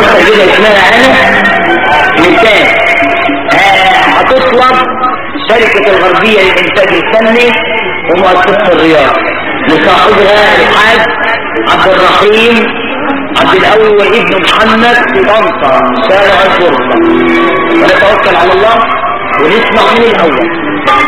مسجدة اسمها انا مثال هتطلب شركة الغربية للإنتاج الفني ومؤسسة الرياض لصاحبها الحاج عبد الرحيم عبد الأول وابن محمد في طنطا شارع الفرصة ونتوكل على الله ونسمع من الأول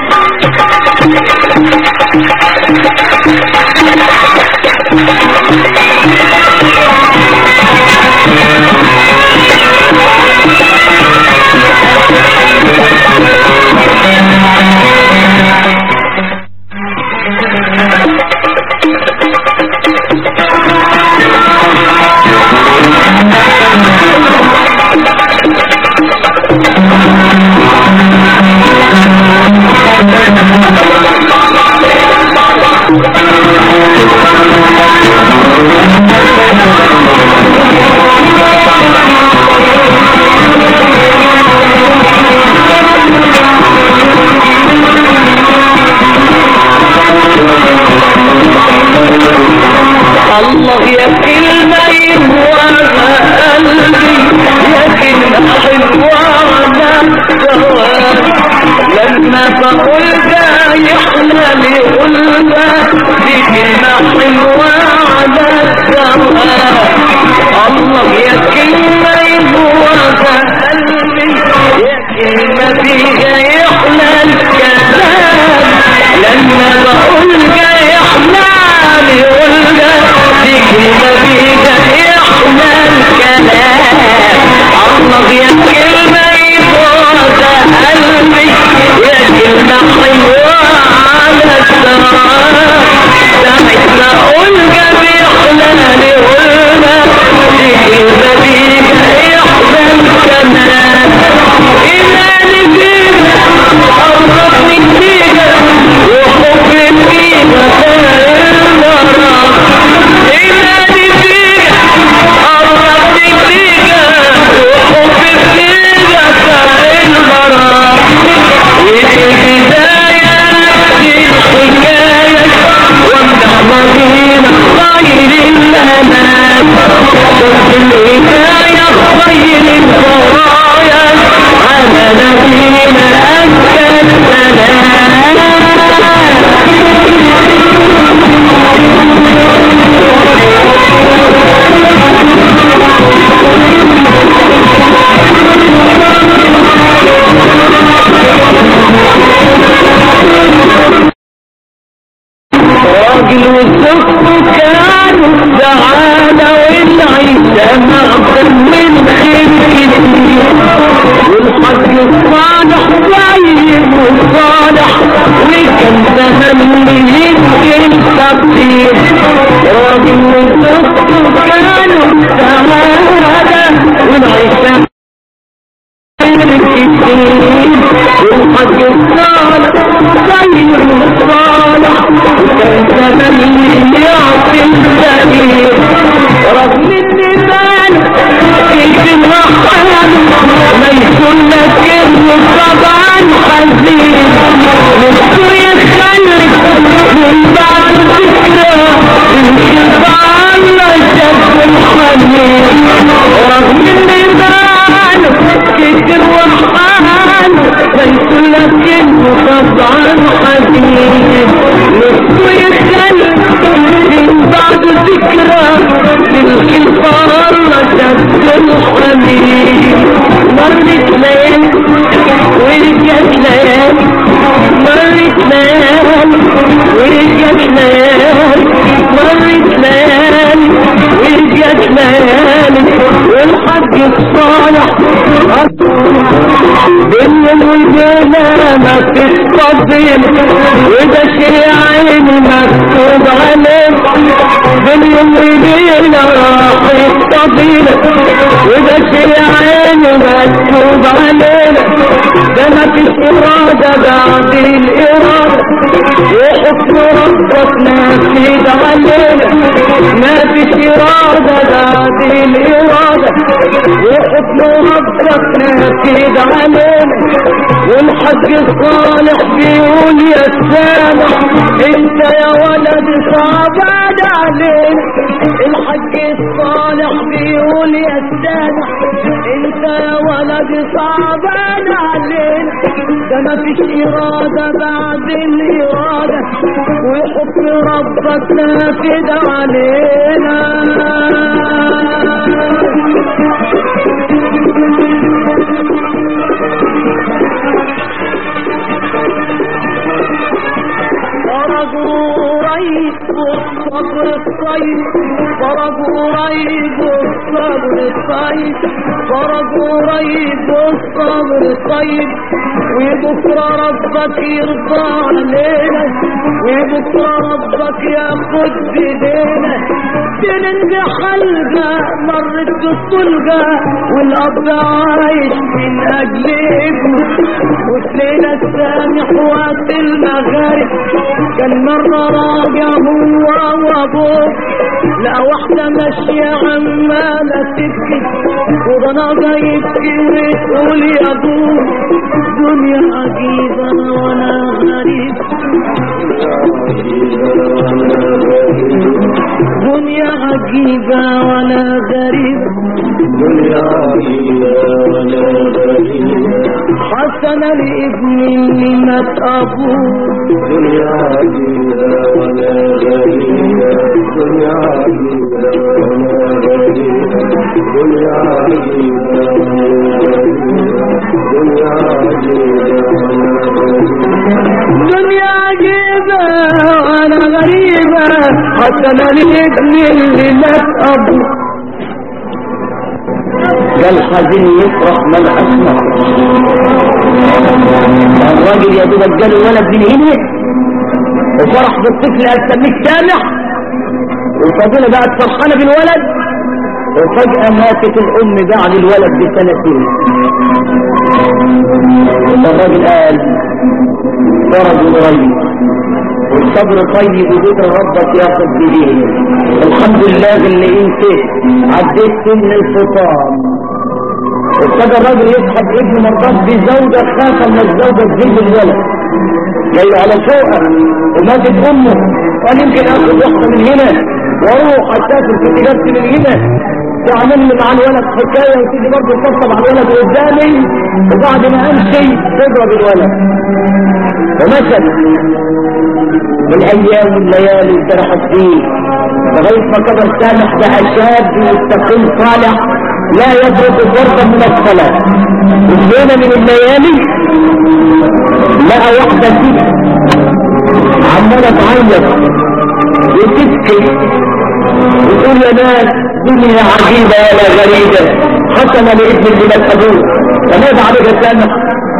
الله يا كلمة يهواها قلبي يا كلمة حلوة على الزواج لما بقول ده يحلى لي قلبة دي كلمة حلوة على الزواج الله يا كلمة يهواها قلبي يا كلمة فيها يحلى الكلام لما بقول ده يحلى لي قلبة دي كلمة فيها يحلى الكلام الله يا كلمة يهواها قلبي يا كلمة حلوة على الزواج ساعة ما قلنا بيحلى لي قلنا دي كلمة فيها يحلى الكلام إلا نجينا قربني فيها وحب فيها المرام إلا نجينا قربني فيها وحب فيها المرام البداية في الحكاية وامدح مدينة خير الأمان في الهداية خير البرايا على نبينا أزكى راجل وست كانوا تعالى والعيسى مغفر من خير كتير والحج الصالح طيب وصالح وكان زمن يمكن تطير راجل وست كانوا تعالى والعيسى والحج الصالح طيب وصالح وكان زمن يعطي السبيل رغم النسان في الرحمن ما يكون لك طبعا حزين نفسه يخلف من بعد ذكرى يمكن الله شد الحنين رغم النسان كتر وحان ما يكون لك طبعا حزين نفسه يخلف من بعد ذكرى يمكن الله شد الحنين مرت ليل ورجت ليل مرت ليل ورجت ليل مرت ليل ورجت ليل والحج الصالح باليوم والجنة ما تتفضل وده شيء عيني مكتوب عليه باليوم والجنة راح يتفضل وده شيء عيني مكتوب علينا ده ما فيش إرادة بعد الإرادة وحكم ربك نافذ علينا ما فيش إرادة بعد الإرادة وحكم ربك نافذ علينا والحج الصالح بيقول يا سامح انت يا ولد صعبان علينا الحج الصالح بيقول يا السامح انت يا ولد صعبان علينا ده ما فيش ارادة بعد الارادة وحكم ربك نافذ علينا فرجوا قريب والصبر الطيب فرجوا قريب والصبر الطيب فرجوا قريب والصبر الطيب وبكرة ربك يرضى علينا وبكرة ربك ياخد بايدينا سنين حلقة مرت بالطلقة والأب عايش من أجل ابنه وتلينا السامح وقت المغارب كان مرة راجع هو وابوه لا واحدة ماشية عمالة تبكي وضناجة يبكي وتقول يا ابوه دنيا عجيبة وانا غريب دنيا عجيبة وانا غريب دنيا عجيبة ولا غريبة حسن لابني اللي مات ابوه دنيا عجيبة ولا غريبة دنيا عجيبة ولا غريبة دنيا عجيبة ولا غريبة دنيا عجيبة ولا غريبة دنيا عجيبة وانا غريبة حسن لابني اللي مات ابوه قال حزين يفرح من اسمع الراجل يا دوبك جاله ولد من هنا وفرح بالطفل اسميه سامح وفضيله بقت فرحانه بالولد وفجأة ماتت الأم بعد الولد بسنتين الراجل قال فرج قريب والصبر طيب وذكر ربك ياخذ بدينه الحمد لله اللي انت عديت سن الفطام ابتدى الراجل يسحب ابنه مرات بزوجة خافة من الزوجة تزيد الولد جاي على شوقة وماتت امه قال يمكن اخذ واحدة من هنا واروح اسافر في تجارتي من هنا تعمل لي مع الولد حكاية وتيجي برضه تطبطب على الولد قدامي وبعد ما امشي تضرب الولد ومشت الايام والليالي انجرحت فيه لغايه ما كبر سامح بقى شاب مستقيم صالح لا يترك ضربا من الصلاه وفينا من الليالي لقى واحده ست عماله تعيط وتبكي وتقول يا ناس دنيا عجيبه ولا غريبه ختم لابن اللي مات ابوه فماذا عليك سامح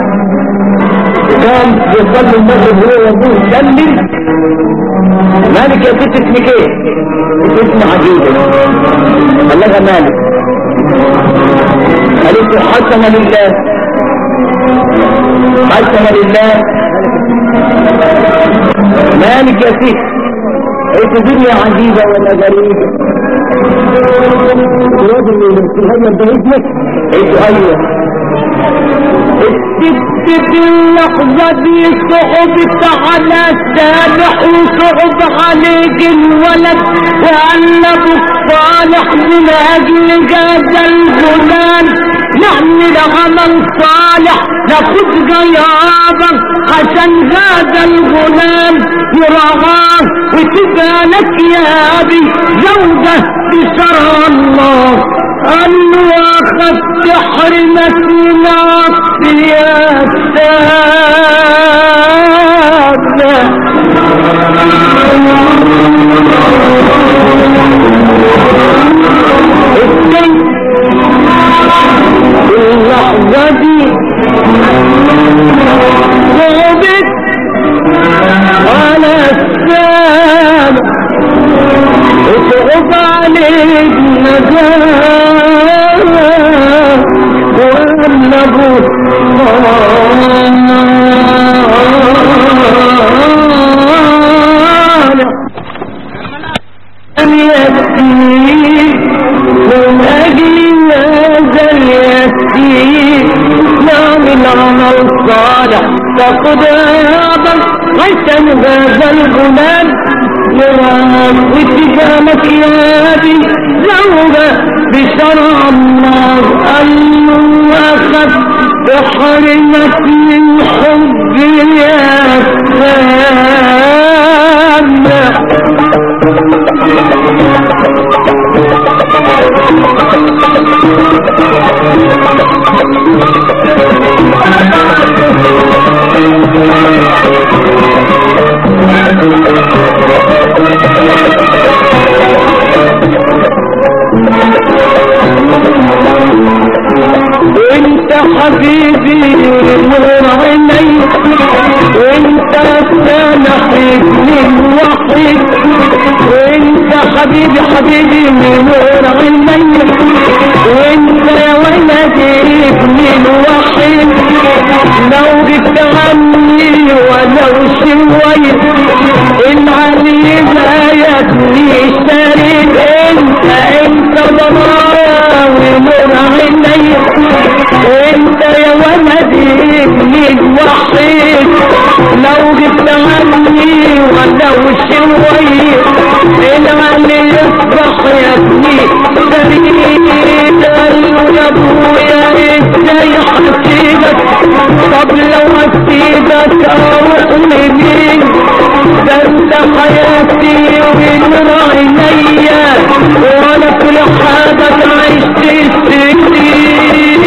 وكان يصلي المغرب هو وابوه يسلم مالك يا ست اسمك ايه؟ اسم عجيبة قال لها مالك قالت له حسن لله حسن لله مالك يا ست قالت دنيا عجيبة ولا غريبة الراجل اللي في الهجر ده اسمك؟ قالت له ايوه الست في اللحظة دي صعبت على سامح وصعب عليك الولد وقلب الصالح من أجل هذا الغلام نعمل عمل صالح ناخد جيابا عشان هذا الغلام يرعاه وتبقى لك يا أبي زوجة بشرع الله قال له واخدت حرمك من السادة السيد اللحظة دي صعبت على السادة وصعب عليك نجاة وأنه صالح أن يأتيك من أجل هذا اليتيم نعمل عمل صالح فقد أيضا عشان هذا الغلام الفراق واتفاقك يا دي زوجة بشرع الله أيوة أخذ بحرمك من حب يا سامة وانت حبيبي نور عيني وانت سامح ابني الوحيد وانت حبيبي حبيبي نور عيني وانت يا ولدي ابني الوحيد لو جبت عني ولو شوية العلي ما يا ابني شريك انت انت ضمايا ونور عيني انت يا ولدي ابني الوحيد لو جبت عني ولو شوية العلي يصبح يا ابني شريك قال يا ابويا ازاي حسيبك طب لو هسيبك اروح لمين ده انت حياتي ونور عينيا وانا في لحابك عشت السنين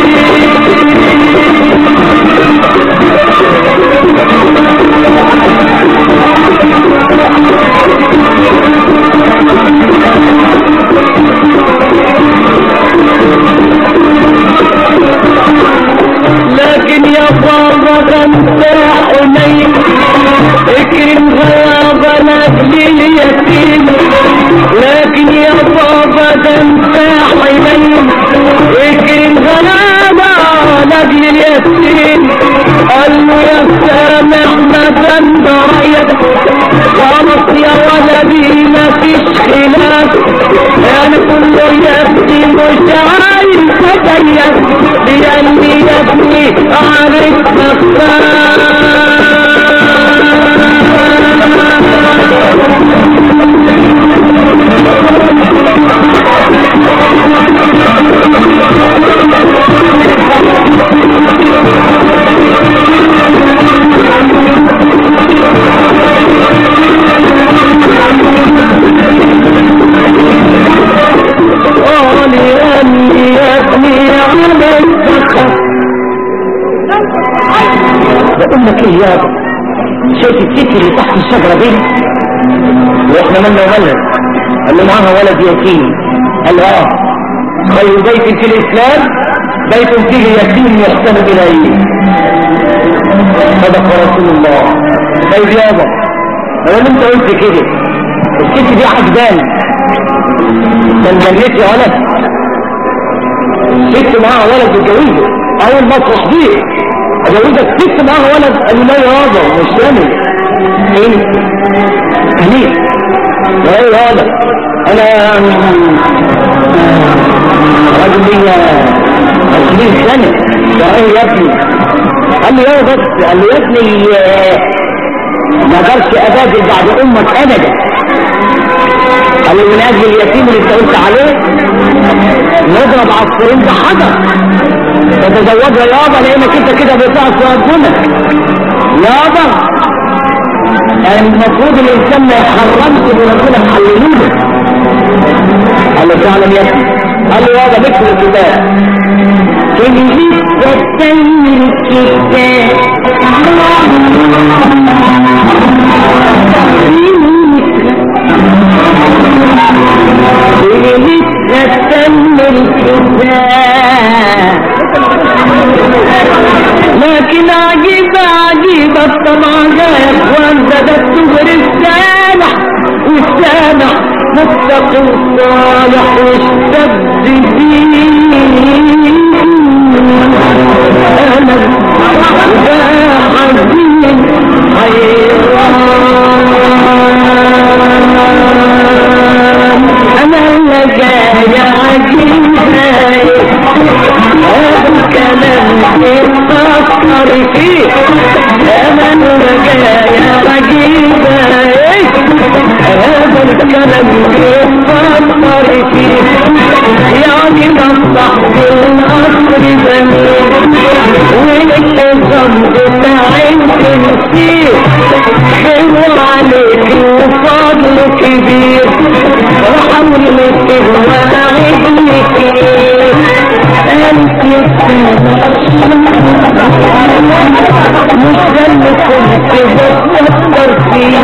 لكن يا بابا ده انت حنين اكرم غيابة لاجل اليتيم لكن يا بابا ده انت حنين اكرم غيابة لاجل اليتيم قال له يا سامح ما ذنب رايك خلاص يا ولدي ما فيش خلاف انا كله يا ابني مش عايز اتدين لاني يا ابني عارف نفسك قال اني يا ابني عملت خف بقول لك ايه يابا شايف الست اللي تحت الشجره دي واحنا مالنا ومالنا قال له معاها ولد يتيم قال له اه خير بيت في الاسلام بيت فيه يتيم يحسن اليه صدق رسول الله طيب يابا لو انت قلت كده الست دي عجباني كان جنتي ولد ست معاها ولد اتجوزه اول ما تصديق اجوزك ست معاها ولد قال لي لا يابا مش جامد ايه هنيك وايه هذا انا راجل ليا 20 سنه ده ايه يا ابني قال لي يا بس قال لي يا ابني آه، ما اقدرش ابادر بعد امك ابدا قال لي من اجل اليتيم اللي انت قلت عليه نضرب عصفورين بحجر تتزوجها يابا لانك انت كده بتعصي ربنا يابا المفروض الانسان ما يحرمش بربنا محللوه قال له فعلا يا ابني قال له يابا بكتب الكتاب كلمة تتم الكتاب تتم الكتاب لكن عجيب عجيب الطبع يا اخوان ده ده الصغر السامح والسامح متقي الصالح والسبت فيه انا ده حزين حيران انا اللي جاي عجيب هذا الكلام في الخط فكر فيه انا رجايا عجيبة هذا الكلام بيفكر فيه يعني نصح بالقصر زميل والحزام بتاعي تنسيه حلو عليك وفضل كبير وحولك وعدني فيه انت مش ده اللي كنت بفكر فيه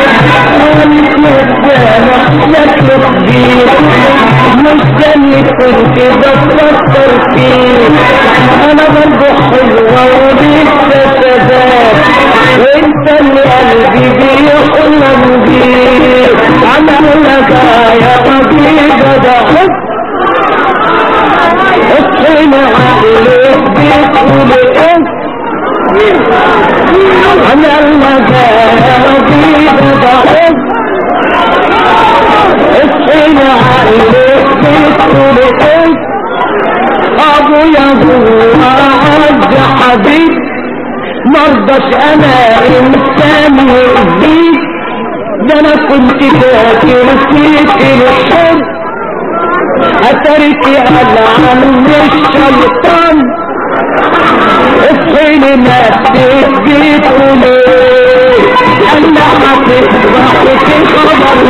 انت شكله كبير مش ده اللي كنت بفكر فيه انا برضه حلوة ولسه شباب وانت اللي قلبي بيحلم بيه عمل لك يا حبيبة ده حب اصحينا عليك بتقول ايه عمل لك يا حبيبة ده حب اصحينا عليك بتقول ايه ابو يا ابو عز حبيب مرضاش انا انسان يؤذيك ده انا كنت فاكر فيك الحب اترك على عم الشيطان اصحيني نفسك بتقول ايه انا هتفرح في خبر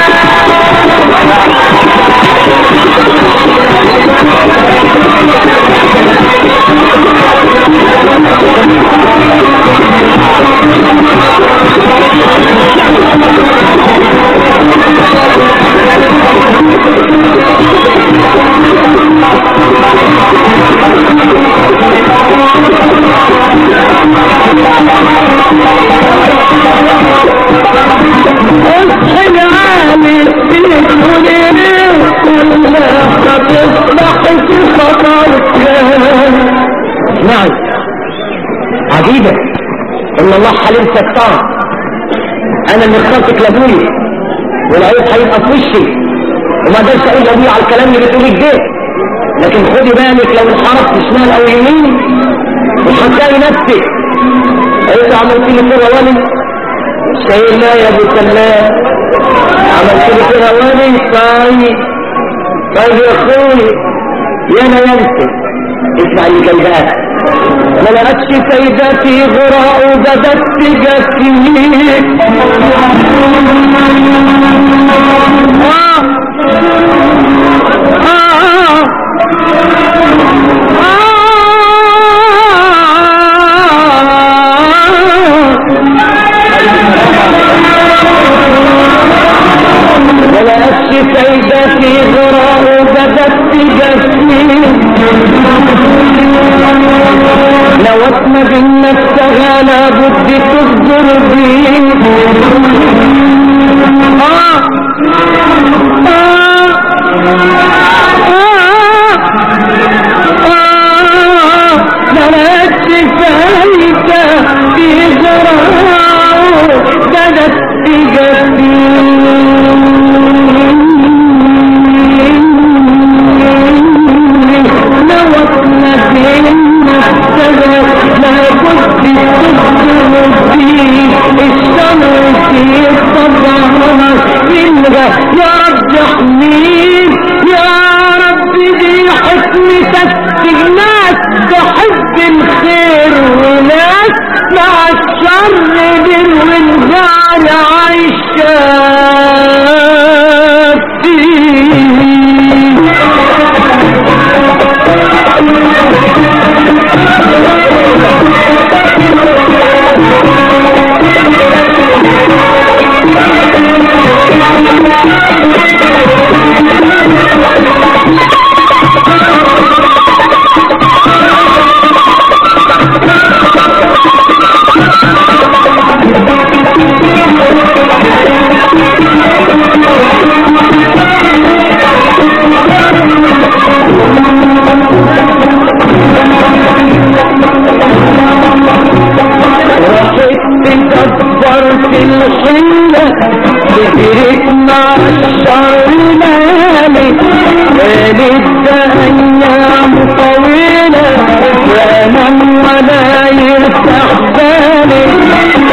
اصحي عالي بتقول ايه ولا هتصبح في خطرك نعم عجيبة ان الله حليم ستار انا اللي اخترتك لابويا والعيب هيبقى في وشي وما قدرش اقول لابويا على الكلام اللي بتقولي ده لكن خدي بالك لو انحرفت شمال او يمين مش هتلاقي نفسك ايه عملت لي كده ولي شيء لا يا ابو سلام عملت لي كده ولي طيب طيب يا اخوي يا انا ينسى اسمع اللي جايبها ما لقتش سيداتي غراء بدت جسمي آه آه ولا سيدتي غراء بدت جسمي لو اسم بالنفسها لابد تصدر بي آه آه آه بلد فايدة في زراعه بدت بجسمي نوتنا بين السبب لا بد تصدر فيه الشر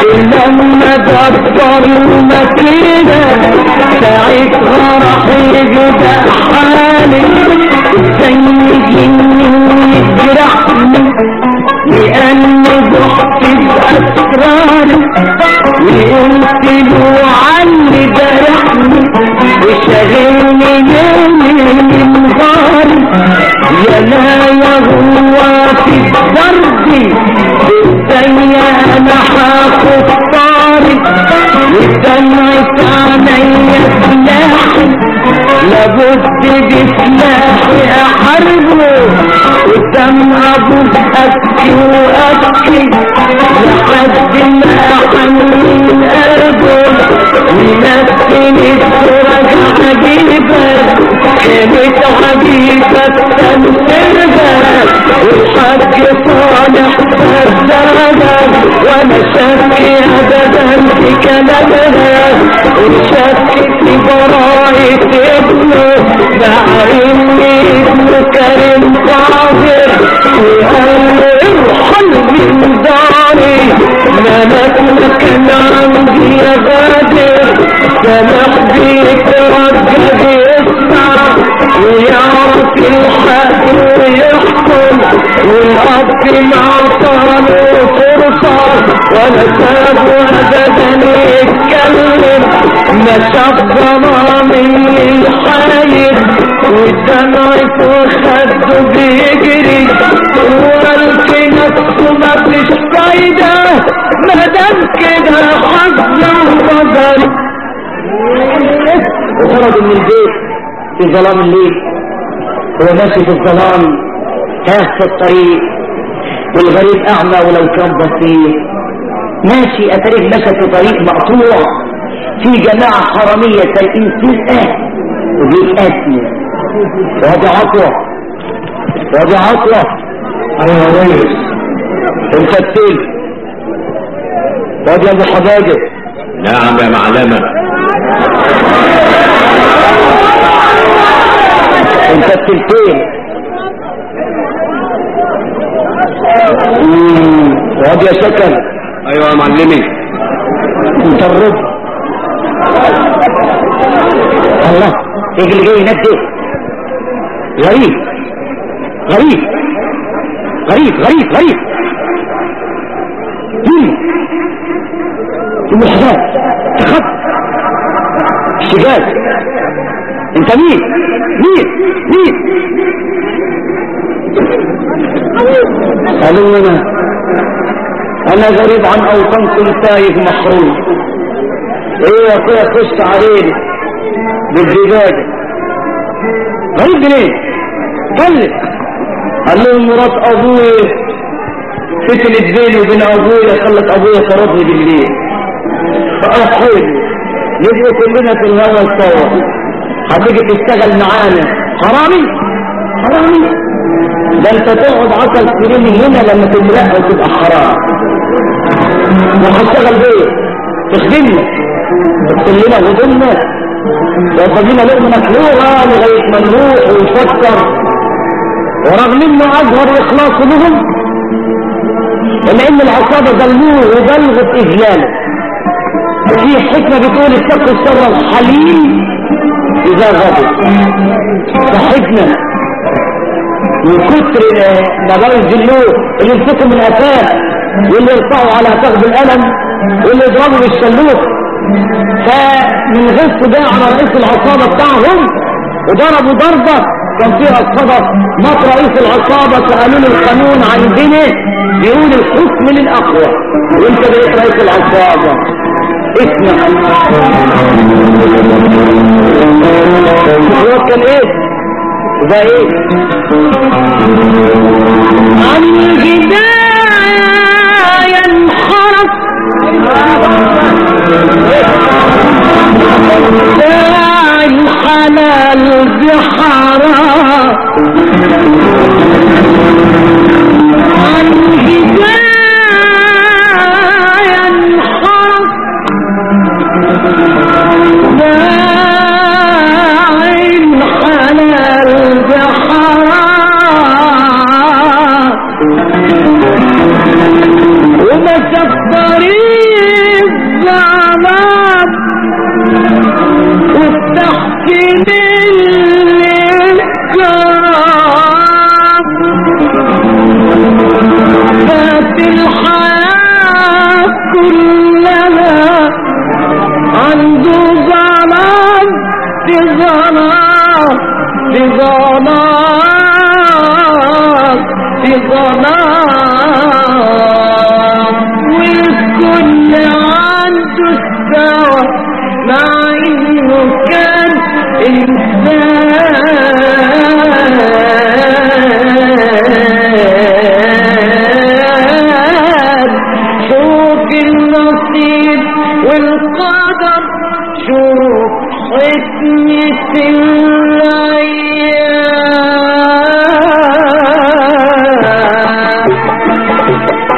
ولما دبر المكينة ساعتها راح يبدأ حالي زي جني يجرحني لأن ضحت بأسراري وقلت له عني جرحني وشغلني ليلي من غاري يا لا يا هو في دربي ازاي انا هاخد طاري ودمعت عينيا سلاحي لابد بسلاحي احاربه قدام ابوك ابكي وابكي لحد ما احنن قلبه ويمثل الصورة عجيبة كانت عجيبة تنسرها والحاج صالح فزاها وانا شاكي ابدا في كلامها وشاكي في براءة ابنه مع اني ابنه كريم طاهر وقال ارحل من داري ملك مكان عندي يا غادر سامح بيك رجل يسمع ويعرف الحق ويحكم والاب مع صانه فرصة ولا سابه ابدا يتكلم ما شاف ظلامي الحايد والدمع في خده بيجري وقال في نفسه ما فيش فايدة ما دام كده حظ وقدر وخرج من البيت في ظلام الليل هو ماشي في الظلام تاه في الطريق والغريب أعمى ولو كان بصير ماشي أتريه مشى في طريق مقطوع في جماعة حرامية سايقين سرقة وبيتقتلوا وادي عطوة وادي عطوة أيوة يا ريس انت التل وادي أبو حباجة نعم يا معلمة انت التلتين مم، وادي يا شكل ايوه يا معلمي انت الرب الله ايه اللي جاي هناك ده غريب غريب غريب غريب غريب مين المحجاب تخط الشجاج انت مين مين مين قالوا انا انا غريب عن اوطانكم تايه محروم ايه يا اخويا خش علينا بالزجاجة غريب منين كلم قال لهم مرات ابويا فتنت بيني وبين ابويا خلت ابويا طردني بالليل فاخوي نبقى كلنا في الهوى سوا هتيجي تشتغل معانا حرامي حرامي ده انت تقعد عشر سنين هنا لما تترقى وتبقى حرام وهتشتغل بيه تخدمنا تغسل لنا هدومنا وياخد لنا لقمه مكلوعه لغايه ما نروح ونفكر ورغم انه اظهر اخلاص لهم الا ان العصابه ظلموه وبلغت اذلاله وفي حكمه بتقول اتقوا الشر الحليم اذا غضب صاحبنا من كتر ما بقوا يذلوه اللي يمسكوا من قفاه واللي يرفعوا على فخذ القلم واللي يضربوا بالشلوت فمن غص ده على رئيس العصابة بتاعهم وضربوا ضربة كان فيها الصدف مات رئيس العصابة سألوا له القانون عندنا بيقول الحكم للأقوى وانت بقيت رئيس العصابة اسمع هو كان ايه ده ايه عن الهداية انحرف داعي الحلال بحرام عن هداية انحرف داعي الحلال بحرام الحياة كلها عنده ظلام في ظلام في ظلام في ظلام والكل عنده السوا مع انه كان انسان شوف النصيب والقدر شوف حكمة الأيام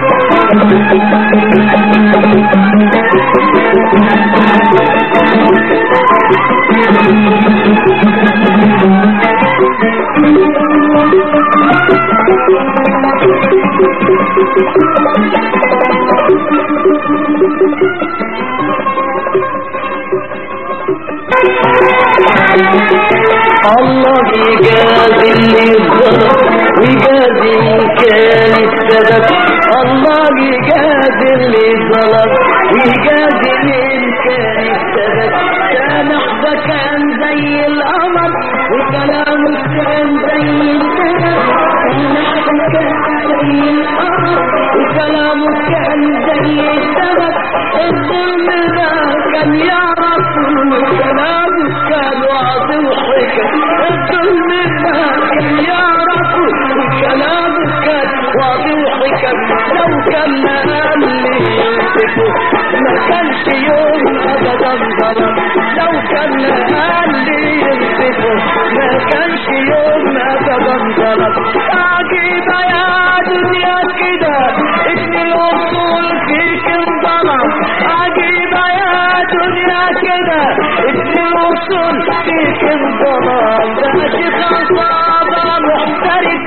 الله يجازي اللي ظلم ويجازي من كان السبب الله يجازي اللي ظلم ويجازي من كان السبب سامح ده كان زي القمر وكلامه كان زي السبب سامح ده كان زي القمر وكلامه كان زي السبب الظلم ده كان يعرف كلامه كان وعد وحكم الظلم ده كان يعرف كلامه كان وعد وحكم لو كان قال لي يمسكه ما كانش يوم ابدا ظلم لو كان قال لي يمسكه ما كانش يوم ابدا ظلم عجيبة يا دنيا كده ان الوصول فيك انظلم عجيبة يا دنيا كده ان الوصول فيك انظلم ده شيخ عصابة محترف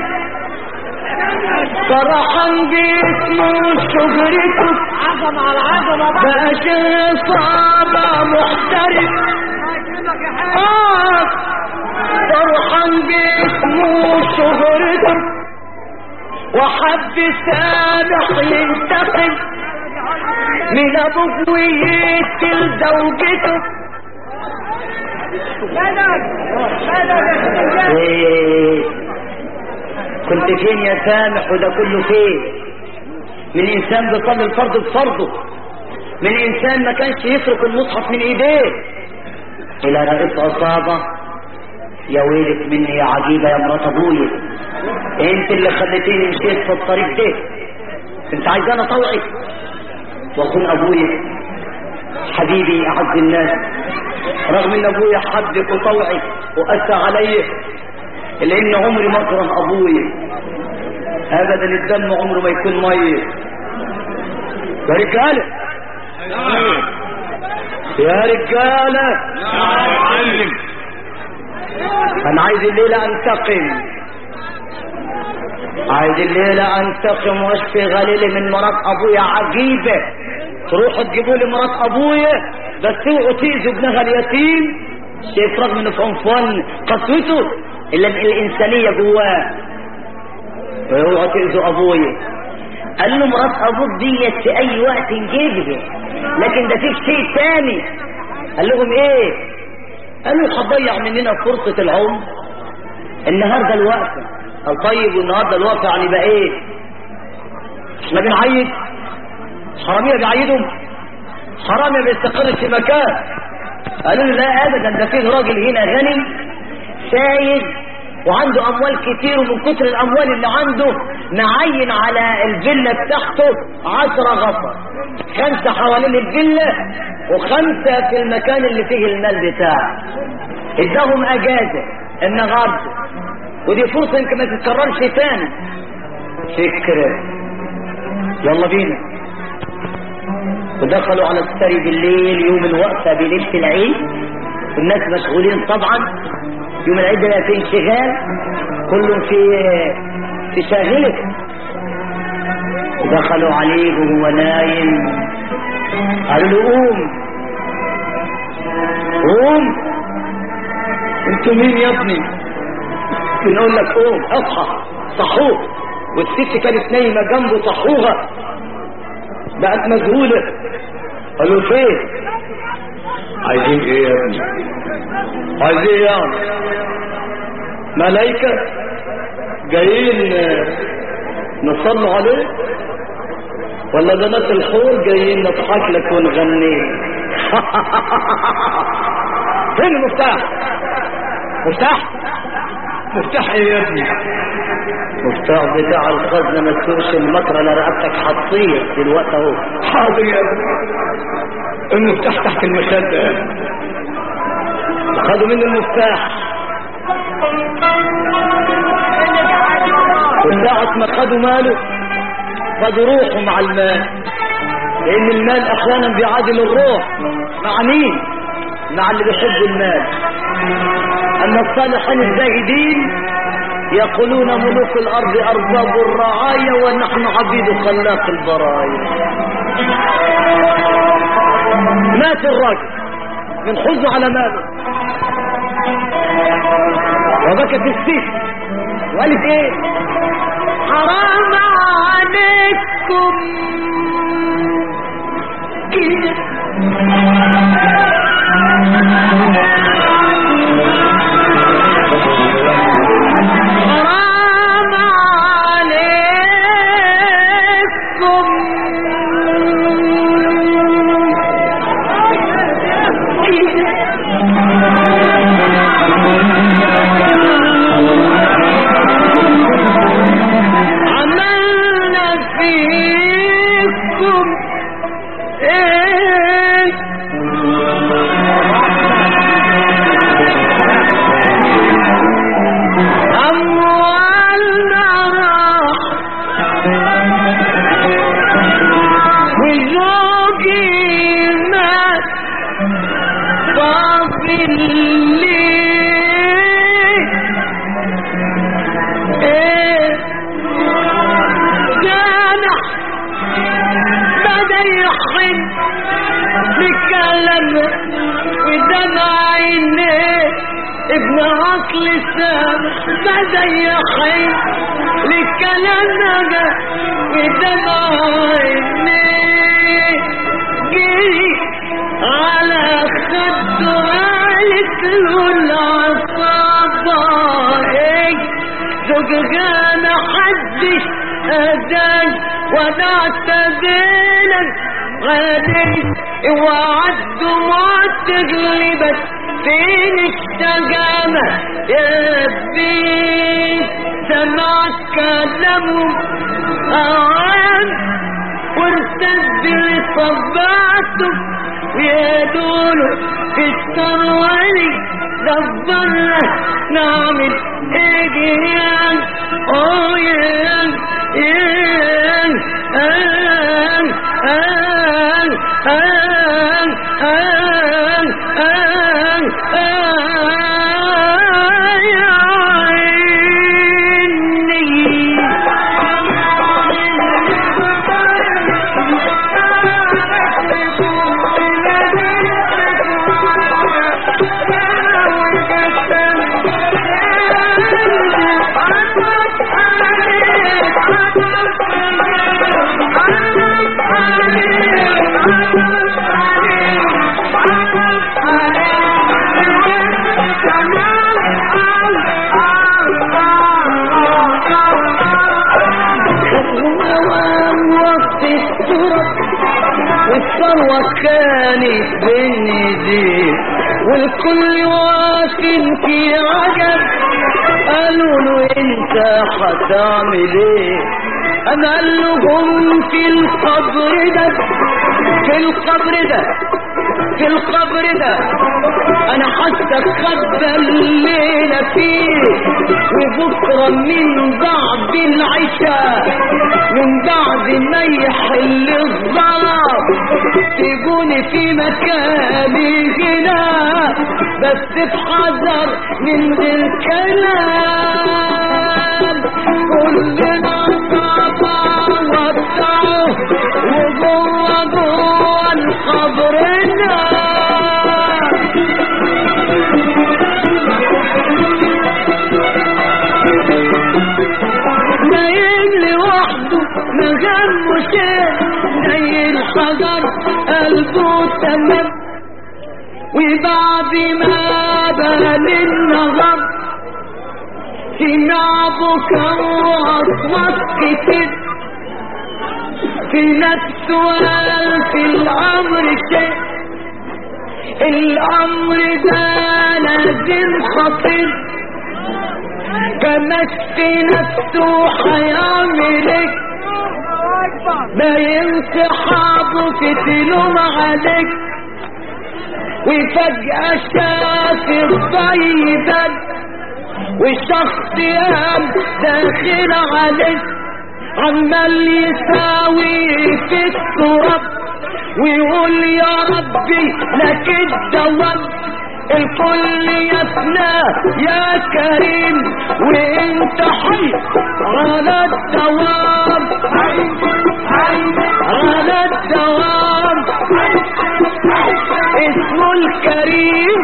فرحا باسمه شجرته عظم على عظمة بقى بقى شيخ عصابة محترف آه فرحا باسمه شهرته وحب سامح ينتقم من ابوك ويقتل زوجته إيه. كنت فين يا سامح وده كله فين من انسان بيصلي الفرض بفرضه من انسان ما كانش يترك المصحف من ايديه الى رئيس عصابة يا ويلك مني يا عجيبة يا مرات ابويا انت اللي خليتيني مشيت في الطريق ده انت عايزانا طوعي واخون ابويا حبيبي اعز الناس رغم ان ابويا حبك وطوعي واسى علي الا ان عمري ما اكره ابويا ابدا الدم عمره ما يكون ميه يا رجاله يا رجاله انا عايز الليله انتقم عايز الليله انتقم واشفي غليلي من مرات ابويا عجيبه تروحوا تجيبوا لي مرات ابويا بس اوعوا تاذوا ابنها اليتيم شايف رغم انه في عنفوان قسوته الا إن الانسانيه جواه اوعوا تاذوا ابويا قال له مرات ابوك ديت في اي وقت نجيبها لكن ده فيك شيء تاني قال لهم ايه قالوا هتضيع مننا فرصة العمر النهاردة الوقفة قال طيب والنهاردة الوقفة يعني بقى ايه احنا بنعيد حرامية بيعيدهم حرامية بيستقر في مكان قالوا له لا ابدا ده فيه راجل هنا غني سايد وعنده اموال كتير ومن كتر الاموال اللي عنده معين على الفيلا بتاعته عشرة غفر خمسة حوالين الفيلا وخمسة في المكان اللي فيه المال بتاعه اداهم اجازة النهارده ودي فرصة يمكن ما تتكررش تاني فكرة يلا بينا ودخلوا على السري بالليل يوم الوقفة بليلة العيد والناس مشغولين طبعا يوم العيد ده في انشغال كله في في شاغله دخلوا عليه وهو نايم قالوا له قوم قوم انتوا مين يا ابني بنقول لك قوم اصحى صحوه والست كانت نايمة جنبه طحوها بقت مذهولة قالوا فين عايزين ايه يا ابني عايزين ايه يعني ملايكة جايين آه، نصلوا عليه ولا بنات الحور جايين نضحك لك ونغني فين المفتاح مفتاح مفتاح ايه يا ابني مفتاح بتاع الخزنة ما تسوقش المكرة لا رقبتك هتطير دلوقتي اهو حاضر يا ابني المفتاح تحت المخدة يا ابني خدوا مني المفتاح وساعة ما خدوا ماله خدوا روحه مع المال لأن المال أحيانا بيعادل الروح مع مين؟ مع اللي بيحب المال أما الصالحين الزاهدين يقولون ملوك الأرض أرباب الرعايا ونحن عبيد خلاق البرايا مات الراجل من حزنه على ماله وبكت الست وقالت ايه حرام عليكم كده حرام عليكم عملنا فيكم ايه أموالنا راح وزوجي مات طافي الليل ايه جانح بدا يحن بكلام ودمع عينيه ابن عقل سامح بدا يحن لكلام ده ودمع عينيه جري على خده قالت له العصابة ايه زوجها محدش أذان ولا اعتذلك غادر وعد ما تغلبك فين الشجامة يا بيت سمع كلامهم أعان وارتد لصباته ويا دول في الثرواني دبرنا نعمل ايه يا اوه يا يا آن آن آن آن آن آن يا وقت السرط والثروة كانت بين ايديه والكل واقف في عجب قالوا له انت هتعمل ايه انا قال لهم في القبر ده في القبر ده في القبر ده انا هستخبى الليلة فيه وبكرة من بعد العشاء من بعد ما يحل الظلام تجوني في مكاني هنا بس بحذر من غير كلام كلنا طبعا وطعه وجوه جوه القبر النار ما لوحده ما همه شيء زي الحجر قلبه تمام وبعد ما بان النهار سمع بكا واصوات كتير في نفسه قال في الامر شيء الامر ده لازم خطير كمش في نفسه هيعمل ايه باين صحابه كتلهم عليك وفجأة شاف الضيبا والشخص قام داخل عليك عمال يساوي في التراب ويقول يا ربي لك الدوام الكل يفنى يا كريم وانت حي على الدوام على الدوام اسمه الكريم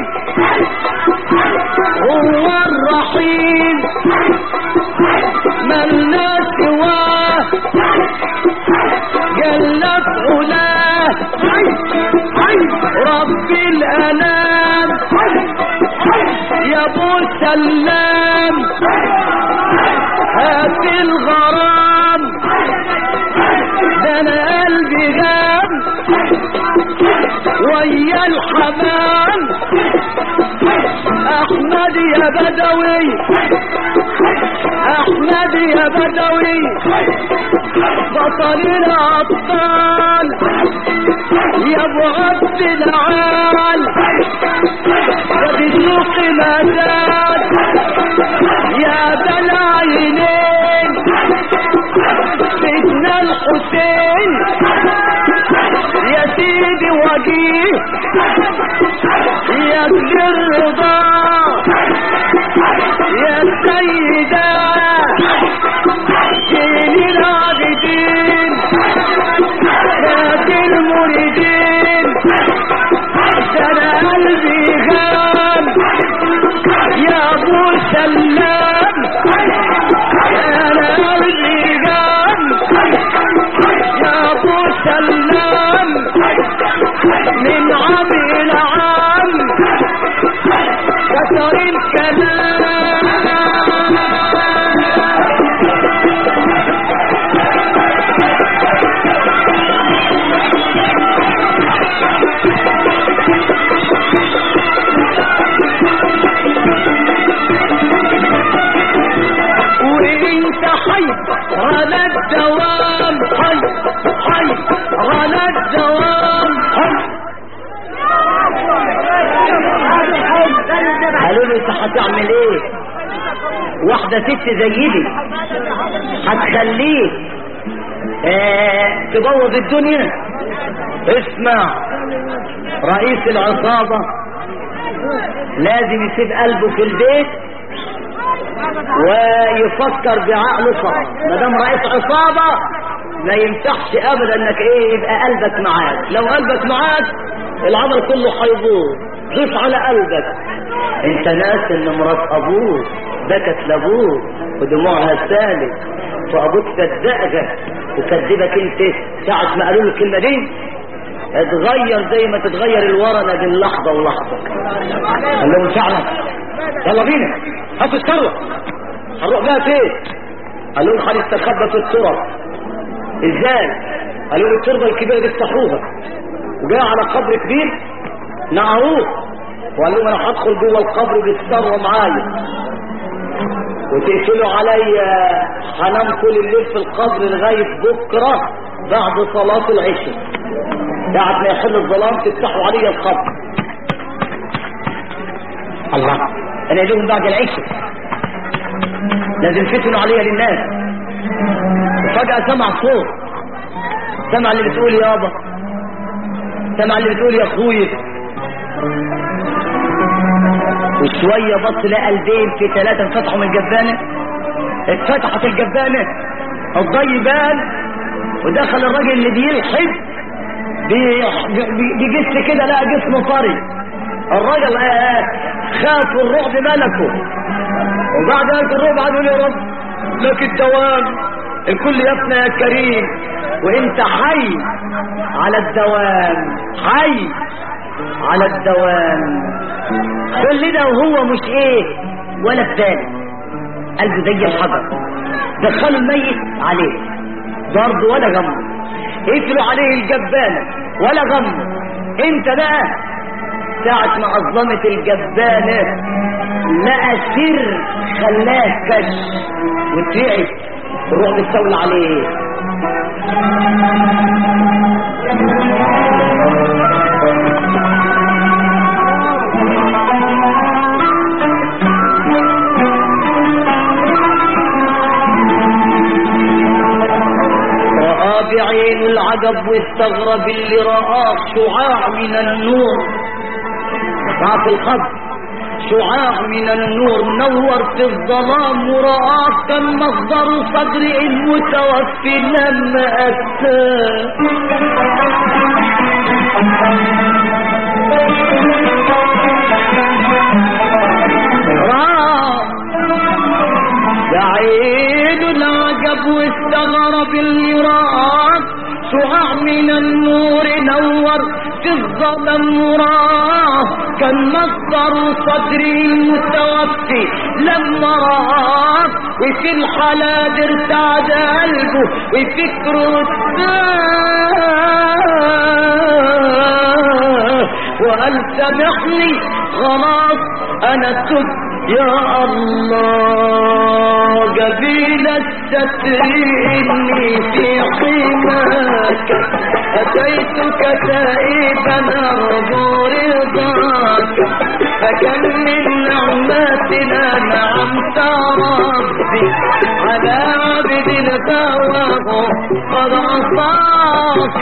هو الرحيم ملنا سواه جلت علاه رب الانام يا ابو سلام هات الغرام ده انا قلبي غام ويا الحمام احمد يا بدوي احمد يا بدوي بطل الابطال يا ابو عبد العال يا بسوق مداد يا ذا العينين سيدنا الحسين يا سيدي وجيه يا ابن الرضا يا السيدة دين العابدين نادي المريدين ده انا قلبي غام يا ابو سلام انا قلبي غام يا ابو سلام من عام الى عام كسر الكلام وانت حي على الدوام حي حي على الدوام حي قالوا له انت هتعمل ايه واحدة ست زي دي هتخليه اه تبوظ الدنيا اسمع رئيس العصابة لازم يسيب قلبه في البيت ويفكر بعقله فقط ما دام رئيس عصابة ما ينفعش ابدا انك ايه يبقى قلبك معاك لو قلبك معاك العمل كله هيبوظ ضيف على قلبك انت ناس ان مرات ابوك بكت لابوك ودموعها سالت وابوك صدقك وكذبك انت ساعة ما قالوا له الكلمة دي اتغير زي ما تتغير الورقة بين لحظة ولحظة قال لهم فعلا يلا بينا هاتوا الثروة هنروح بقى فين قال لهم هنستخبى في التراب ازاي قالوا له التربة الكبيرة دي افتحوها وجاء على قبر كبير نعروه وقال لهم انا هدخل جوه القبر بالثروة معايا وتقفلوا عليا هنام طول الليل في القبر لغاية بكرة بعد صلاة العشاء بعد ما يحل الظلام تفتحوا عليا القبر الله انا لهم بعد العشاء لازم فتنوا عليا للناس وفجأة سمع صوت سمع اللي بتقول يابا سمع اللي بتقول يا اخويا وشوية بص لقى قلبين في ثلاثة انفتحوا من الجبانة اتفتحت الجبانة الضي بان ودخل الراجل اللي بيلحد بي- بي- بيجس كده لقى جسمه طري الراجل آه، خاف والرعب ملكه وبعد ذلك الرعب قعد يقول يا رب لك الدوام الكل يفنى يا كريم وانت حي على الدوام حي على الدوام كل ده وهو مش ايه ولا الثاني قلبه زي الحجر دخلوا الميت عليه برضه ولا غم قتلوا عليه الجبانة ولا غم انت بقى ساعة ما أظلمت الجبانة لقى سر خلاه كش وتعب تروح تستولى عليه رأى بعين العجب واستغرب اللي رآه شعاع من النور رأى في القبر شعاع من النور نور في الظلام ورآه كان مصدر صدر المتوفي لما أتاه رآه بعين العجب واستغرب اللي رآه شعاع من النور نور في الظلم وراه كان مصدر صدري المتوفي لما رآه وفي الحلال ارتعد قلبه وفكره اتاه وقال سامحني خلاص انا تبت يا الله جبين الستر إني في حماك أتيتك تائبا أرجو رضاك فكم من نعماتنا نعمت ربي على عبد الفواه قد عصاك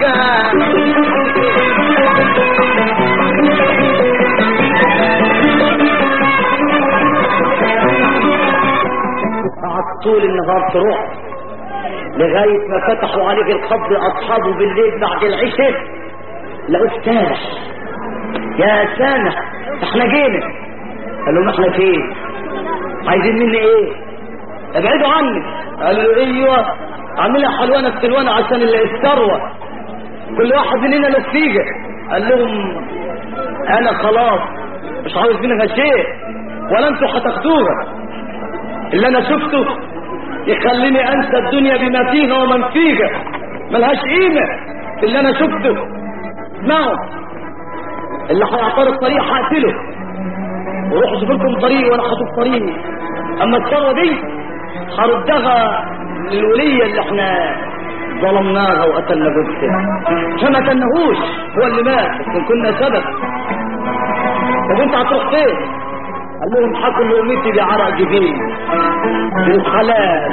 قعد طول النهار تروح لغاية ما فتحوا عليك القبر أصحابه بالليل بعد العشاء لقوك سامح يا سامح احنا جينا قال لهم احنا فين عايزين مني ايه ابعدوا عني قال له ايوه اعملها حلوانة السلوانة عشان اللي الثروة كل واحد مننا له فيجة قال لهم انا خلاص مش عاوز منها شيء ولا انتوا هتاخدوها اللي انا شفته يخليني انسى الدنيا بما فيها ومن فيها ملهاش قيمة اللي انا شفته اسمعوا اللي هيعترض طريق هقتله وروح اشوف لكم طريق وانا هشوف طريقي اما الثروه دي هردها للولية اللي احنا ظلمناها وقتلنا جثة فما قتلناهوش هو اللي مات لكن كنا سبب طب انت هتروح فين قال لهم حكوا لأمتي بعرق جبين بالحلال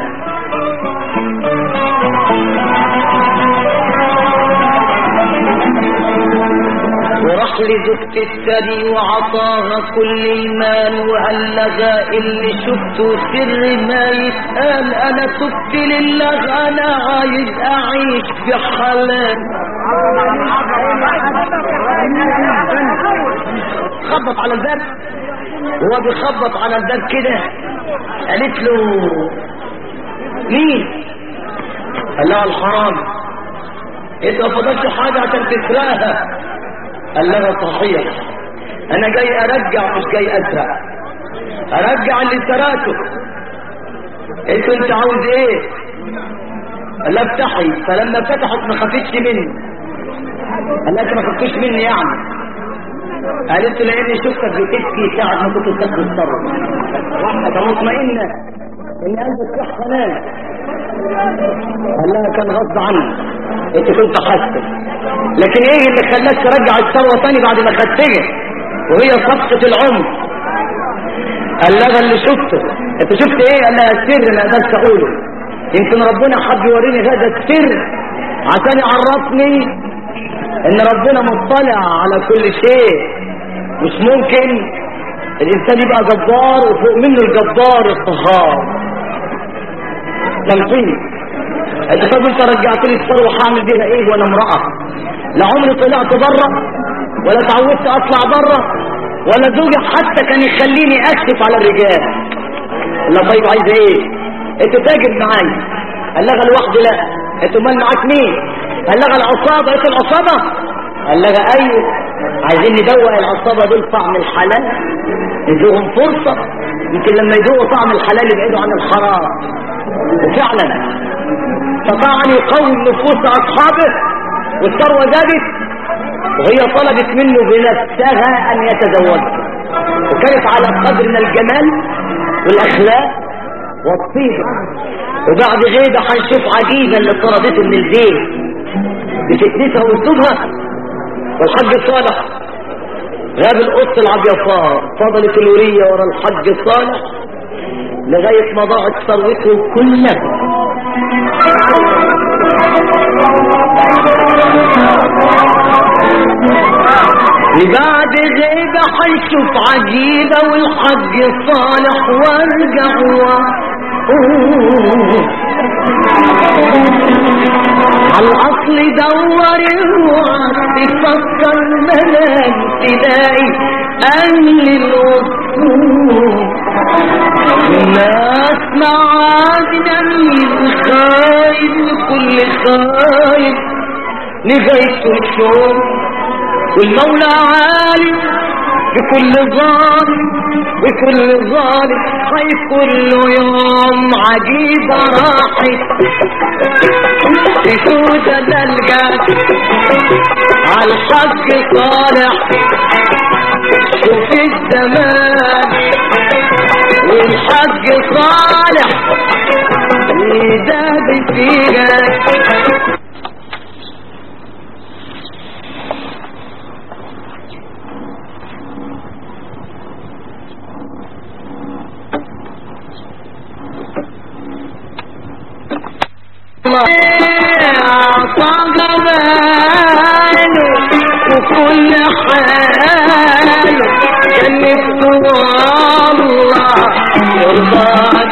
وراح لزوجة الثري وعطاها كل المال وقال لها اللي شفته سر ما يتقال انا تبت لله انا عايز اعيش بحلال خبط على الباب وهو بيخبط على الباب كده قالت له مين قال لها الحرام انت ما فضلش حاجه عشان تسرقها قال لها صحيح انا جاي ارجع مش جاي اسرق ارجع اللي سرقته انت انت عاوز ايه قال لها افتحي فلما فتحت ما خفتش مني قال لها انت ما خفتش مني يعني قالت له لاني شفتك بتبكي ساعة ما كنت بتاخد الثروة واحدة مطمئنة ان قلبك فيه حنان قال لها كان غصب عني انت كنت حاسة لكن ايه اللي خلاك ترجع الثروة تاني بعد ما خدتها وهي صفقة العمر قال لها اللي شفته انت شفت ايه قال لها السر ما قدرت اقوله يمكن ربنا حب يوريني هذا السر عشان يعرفني ان ربنا مطلع على كل شيء مش ممكن الانسان يبقى جبار وفوق منه الجبار القهار تمثيل انت طب انت رجعت لي الثروه هعمل بيها ايه وانا امراه لا عمري طلعت بره ولا اتعودت اطلع بره ولا زوجي حتى كان يخليني اكشف على الرجال لا طيب عايز ايه انت تاجر معايا قال لها الوحد لا انتوا مال معاك مين قال لها العصابة قالت العصابة قال لها ايوه عايزين ندوق العصابة دول طعم الحلال ندوهم فرصة يمكن لما يدوقوا طعم الحلال يبعدوا عن الحرام وفعلا استطاع ان يقوم نفوس اصحابه والثروة زادت وهي طلبت منه بنفسها ان يتزوجها وكانت على قدر من الجمال والاخلاق والطيبة وبعد غيبة هنشوف عجيبة اللي طردته من البيت بفتنتها واسلوبها والحاج صالح غاب القط العبيطار فضلت الورية ورا الحاج صالح لغاية ما ضاعت ثروته كلها وبعد غيبة حنشوف عجيبة والحج صالح وارجع على الأصل دور الوعد تفكر ملام تلاقي أهل الأصول الناس معادنا من خايف لكل خايف لغاية الشوق والمولى عالم بكل ظالم وكل ظالم هيكون له يوم عجيبة راحت بسودة دلقات على الحق صالح شوف الزمان والحق صالح يداب فيها وكل حال كان نفسه والله يرضى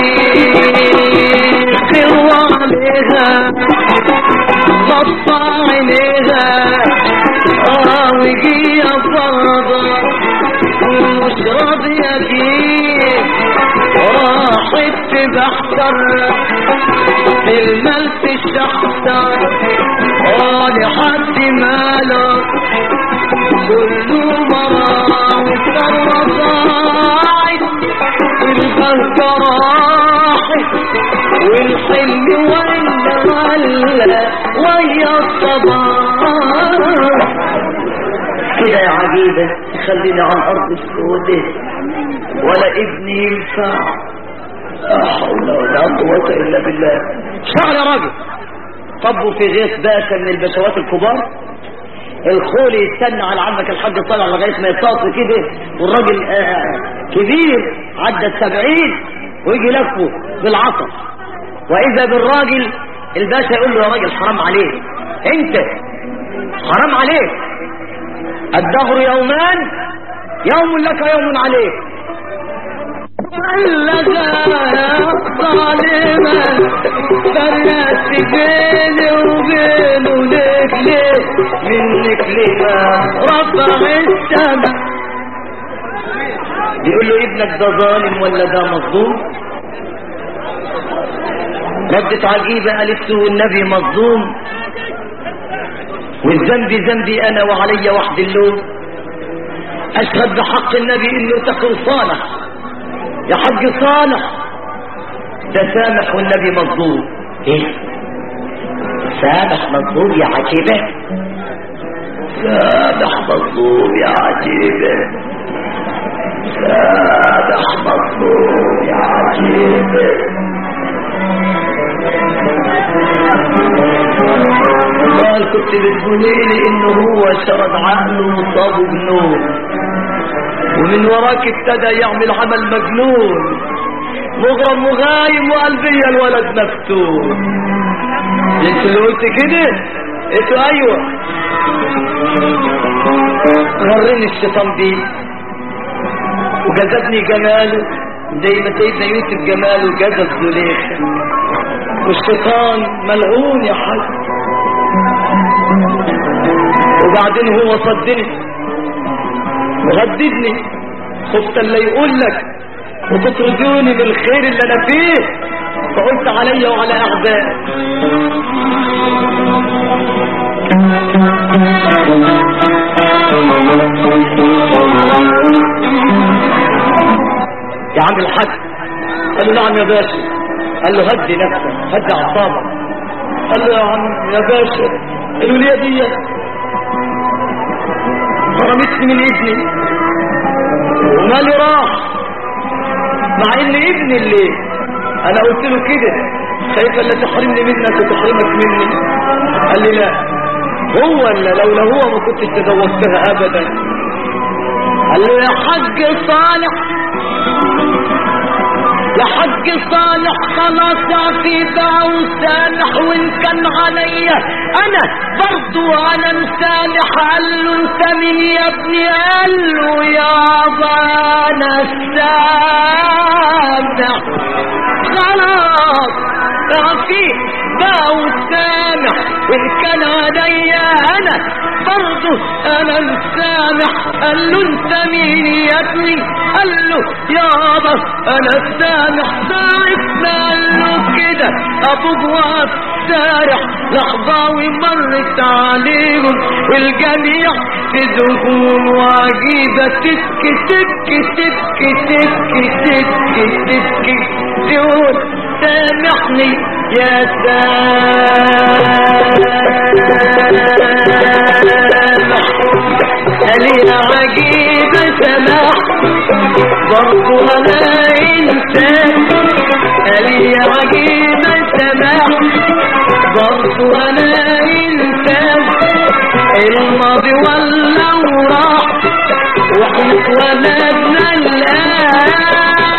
بيك وعليها غطى عينيها اه ويجي فرضة مش راضية بيك راحت تبحتر في الملف الشحتر اه لحد مالك كله مرا والثروة ضاعت والبركة راحت والحلم ولا ولا ويا الصباح كده يا عجيبة خلينا عن أرض السودة ولا ابني ينفع لا حول ولا قوة إلا بالله اشتغل يا راجل طبوا في غيث باشا من البشوات الكبار الخول يستنى على عمك الحاج طالع لغاية ما يتصاص كده والراجل آه كبير عدى السبعين ويجي لفه بالعصا وإذا بالراجل الباشا يقول له يا راجل حرام عليك انت حرام عليك الدهر يومان يوم لك يوم عليك ظالما فرقت بيني وبينه ليك ليه منك لما رفع السما بيقول له ابنك ده ظالم ولا ده مظلوم ردت عجيبة قالت له النبي مظلوم والذنب ذنبي انا وعلي وحد اللوم اشهد بحق النبي انه تقي صالح يا حج صالح ده سامح والنبي مظلوم ايه سامح مظلوم يا عجيبة سامح مظلوم يا عجيبة سامح مظلوم يا عجيبة قال كنت بتقولي لي انه هو شرد عقله وصابه بنور ومن وراك ابتدى يعمل عمل مجنون مغرم مغايم وقلبي الولد مفتون انت اللي قلت كده انت ايوه غرني الشيطان بيه وجذبني جماله زي ما سيدنا يوسف جماله جذب زليخه والشيطان ملعون يا حاج وبعدين هو صدني وهددني خفت اللي يقول لك وتطردوني بالخير اللي انا فيه فقلت علي وعلى اعداء يا عم الحاج قال له نعم يا باشا قال له هدي نفسك هدي اعصابك قال له يا عم يا باشا الوليه دي حرمتني من ابني ومالي راح مع ان ابني اللي انا قلت له كده خايف لا تحرمني منك وتحرمك مني قال لي لا هو اللي لولا هو ما كنتش تزوجتها ابدا قال له يا حاج صالح يا حاج صالح خلاص عفيفة وسامح وان كان عليا انا برضو انا مسامح قال له انت مين يا ابني قال له يابا انا السامح خلاص عفيف بقى وسامح وان كان عليا انا برضو انا مسامح قال له انت مين يا ابني قال له يابا انا السامح ضعف ما قال له كده ابوك وقف سارح لحظة ومرت عليهم والجميع في ذهول وعجيبة تبكي تبكي تبكي تبكي تبكي تبكي تقول سامحني يا سامح قالي عجيبة سماح برضو انا انسان قالي عجيبة سماح برضو انا انسان الماضي ولا وراح واحنا اتولدنا الان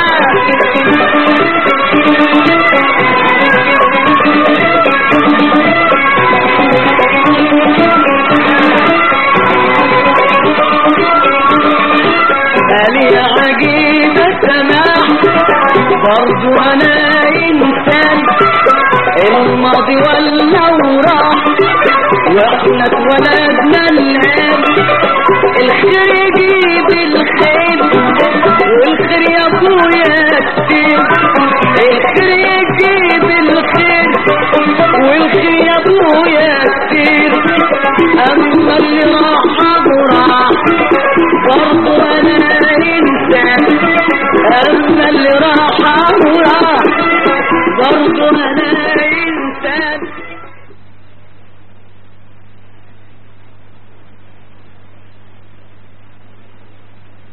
قالي عجيبة سماح برضو انا انسان الماضي ولا وراح واحنا اتولدنا الان الخير يجيب الخير والخير يا ابويا كتير الخير يجيب الخير والخير يا ابويا كتير اما اللي راح وراح برضو انا انسان اما اللي راح وراح برضو انا